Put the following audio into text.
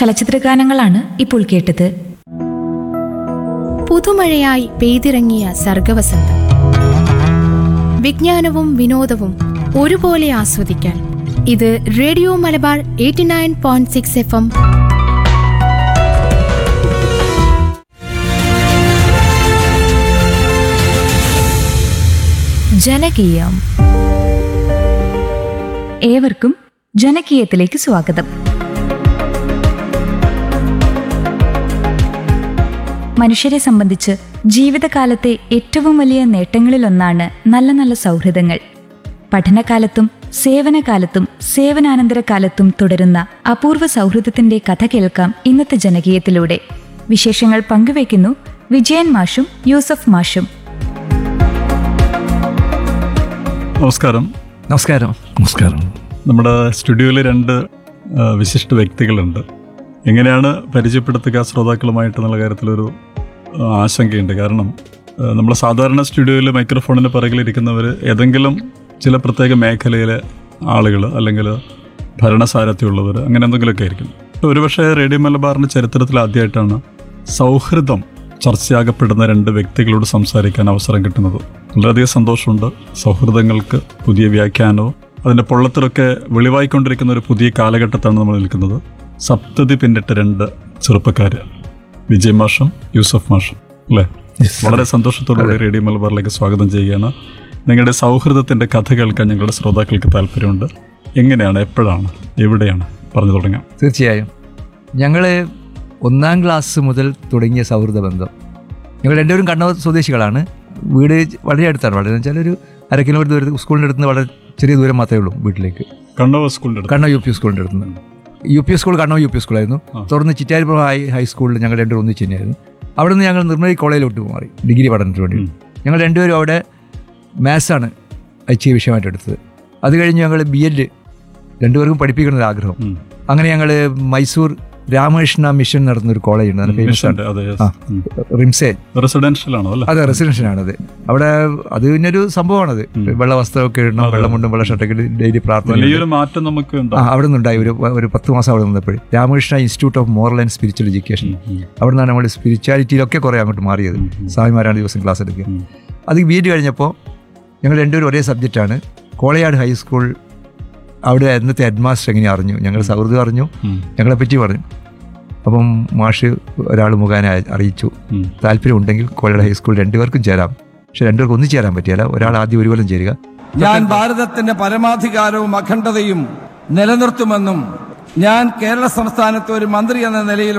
ചലച്ചിത്രഗാനങ്ങളാണ് ഇപ്പോൾ കേട്ടത് പുതുമഴയായി പെയ്തിറങ്ങിയ സർഗവസന്തം വിജ്ഞാനവും വിനോദവും ഒരുപോലെ ആസ്വദിക്കാൻ ഇത് radio Malabar eighty nine point six F M ജനകീയം ഏവർക്കും ജനകീയത്തിലേക്ക് സ്വാഗതം മനുഷ്യരെ സംബന്ധിച്ച് ജീവിതകാലത്തെ ഏറ്റവും വലിയ നേട്ടങ്ങളിലൊന്നാണ് നല്ല നല്ല സൗഹൃദങ്ങൾ പഠനകാലത്തും സേവനകാലത്തും സേവനാനന്തര കാലത്തും തുടരുന്ന അപൂർവ സൗഹൃദത്തിന്റെ കഥ കേൾക്കാം ഇന്നത്തെ ജനകീയത്തിലൂടെ വിശേഷങ്ങൾ പങ്കുവയ്ക്കുന്നു വിജയൻ മാഷും യൂസഫ് മാഷും നമസ്കാരം നമസ്കാരം നമസ്കാരം നമ്മുടെ സ്റ്റുഡിയോയിൽ രണ്ട് ആ, വിശിഷ്ട വ്യക്തികളുണ്ട് എങ്ങനെയാണ് പരിചയപ്പെടുത്തുക ശ്രോതാക്കളുമായിട്ട് എന്നുള്ള കാര്യത്തിലൊരു ആ, ആശങ്കയുണ്ട് കാരണം ആ, നമ്മൾ സാധാരണ സ്റ്റുഡിയോയിൽ മൈക്രോഫോണിന് പിറകിലിരിക്കുന്നവർ ഏതെങ്കിലും ചില പ്രത്യേക മേഖലയിലെ ആളുകൾ അല്ലെങ്കിൽ ഭരണസാരഥ്യമുള്ളവർ അങ്ങനെ എന്തെങ്കിലുമൊക്കെ ആയിരിക്കും ഒരുപക്ഷെ റേഡിയോ മലബാറിൻ്റെ ചരിത്രത്തിൽ ആദ്യമായിട്ടാണ് സൗഹൃദം ചർച്ചയാകപ്പെടുന്ന രണ്ട് വ്യക്തികളോട് സംസാരിക്കാൻ അവസരം കിട്ടുന്നത് വളരെയധികം സന്തോഷമുണ്ട് സൗഹൃദങ്ങൾക്ക് പുതിയ വ്യാഖ്യാനവും അതിൻ്റെ പൊള്ളത്തിലൊക്കെ വെളിവായിക്കൊണ്ടിരിക്കുന്ന ഒരു പുതിയ കാലഘട്ടത്താണ് നമ്മൾ നിൽക്കുന്നത് സപ്തതി പിന്നിട്ട രണ്ട് ചെറുപ്പക്കാർ വിജയ് മാഷും യൂസഫ് മാഷും അല്ലേ വളരെ സന്തോഷത്തോടുകൂടി റേഡിയോ മലബാറിലേക്ക് സ്വാഗതം ചെയ്യുകയാണ് നിങ്ങളുടെ സൗഹൃദത്തിൻ്റെ കഥ കേൾക്കാൻ ഞങ്ങളുടെ ശ്രോതാക്കൾക്ക് താല്പര്യമുണ്ട് എങ്ങനെയാണ് എപ്പോഴാണ് എവിടെയാണ് പറഞ്ഞു തുടങ്ങാം തീർച്ചയായും ഞങ്ങൾ ഒന്നാം ക്ലാസ് മുതൽ തുടങ്ങിയ സൗഹൃദ ബന്ധം ഞങ്ങൾ രണ്ടുപേരും കണ്ണൂർ സ്വദേശികളാണ് വീട് വളരെ അടുത്താണ് വളരെ എന്ന് വെച്ചാൽ ഒരു അര കിലോമീറ്റർ ദൂരത്ത് സ്കൂളിൻ്റെ അടുത്ത് നിന്ന് വളരെ ചെറിയ ദൂരം മാത്രമേ ഉള്ളൂ വീട്ടിലേക്ക് കണ്ണൂർ സ്കൂളിൻ്റെ അടുത്ത് കണ്ണൂർ യു പി സ്കൂളിൻ്റെ അടുത്ത് നിന്ന് U P school Kannur U P സ്കൂളായിരുന്നു തുടർന്ന് ചിറ്റാരിപ്പുറം ഹൈ ഹൈസ്കൂളിൽ ഞങ്ങൾ രണ്ടുപേരും ഒന്നിച്ച് തന്നെയായിരുന്നു അവിടെ നിന്ന് ഞങ്ങൾ നിർമ്മലി കോളേജിലോട്ട് മാറി ഡിഗ്രി പഠനത്തിന് വേണ്ടി ഞങ്ങൾ രണ്ടുപേരും അവിടെ മാത്സാണ് ഐച്ഛിക വിഷയമായിട്ട് എടുത്തത് അത് കഴിഞ്ഞ് ഞങ്ങൾ ബി എഡ് രണ്ടുപേർക്കും പഠിപ്പിക്കണം ഒരു ആഗ്രഹം ഉം. അങ്ങനെ ഞങ്ങൾ മൈസൂർ രാമകൃഷ്ണ മിഷൻ നടത്തുന്ന ഒരു കോളേജ് ഉണ്ട് അത് ഫേമസ് ആണ് മിഷൻ്റെ, അതെ ആ. ഉം. റിംസേ റെസിഡൻഷ്യൽ ആണോ അല്ലേ അതെ റെസിഡൻഷ്യലാണത് അവിടെ അത് പിന്നെ ഒരു സംഭവമാണത് വെള്ള വസ്ത്രമൊക്കെ ഇടണം വെള്ളമുണ്ടും വെള്ള ഷർട്ടൊക്കെ ഡെയിലി പ്രാർത്ഥന വലിയൊരു മാറ്റം നമുക്ക് ആ ഉണ്ടാവും അവിടെ നിന്നുണ്ടായി ഒരു ഒരു പത്ത് മാസം അവിടെ നിന്നപ്പോൾ Ramakrishna institute of moral and spiritual education അവിടെ നിന്നാണ് നമ്മൾ സ്പിരിച്വാലിറ്റിയിലൊക്കെ കുറേ അങ്ങോട്ട് മാറിയത് സ്വാമിമാരാണ് ദിവസം ക്ലാസ് എടുക്കുക അത് ബി എഡ് കഴിഞ്ഞപ്പോൾ ഞങ്ങൾ രണ്ടുപേരും ഒരേ സബ്ജക്റ്റാണ് കോളയാട് ഹൈസ്കൂൾ അവിടെ അന്നത്തെ ഹെഡ് മാസ്റ്റർ എങ്ങനെ അറിഞ്ഞു ഞങ്ങൾ സൗഹൃദം അറിഞ്ഞു ഉം. ഞങ്ങളെ പറ്റി പറഞ്ഞു അപ്പം മാഷ് ഒരാൾ മുഖേന അയ- അറിയിച്ചു ഉം. താല്പര്യമുണ്ടെങ്കിൽ കോളയാട് ഹൈസ്കൂൾ രണ്ടുപേർക്കും ചേരാം പക്ഷെ രണ്ടുപേർക്കും ഒന്നും ചേരാൻ പറ്റിയല്ല ഒരാൾ ആദ്യം ഒരു കൊല്ലം ചേരുക ഞാൻ ഭാരതത്തിന്റെ പരമാധികാരവും അഖണ്ഡതയും നിലനിർത്തുമെന്നും ഞാൻ കേരള സംസ്ഥാനത്ത് ഒരു മന്ത്രി എന്ന നിലയിൽ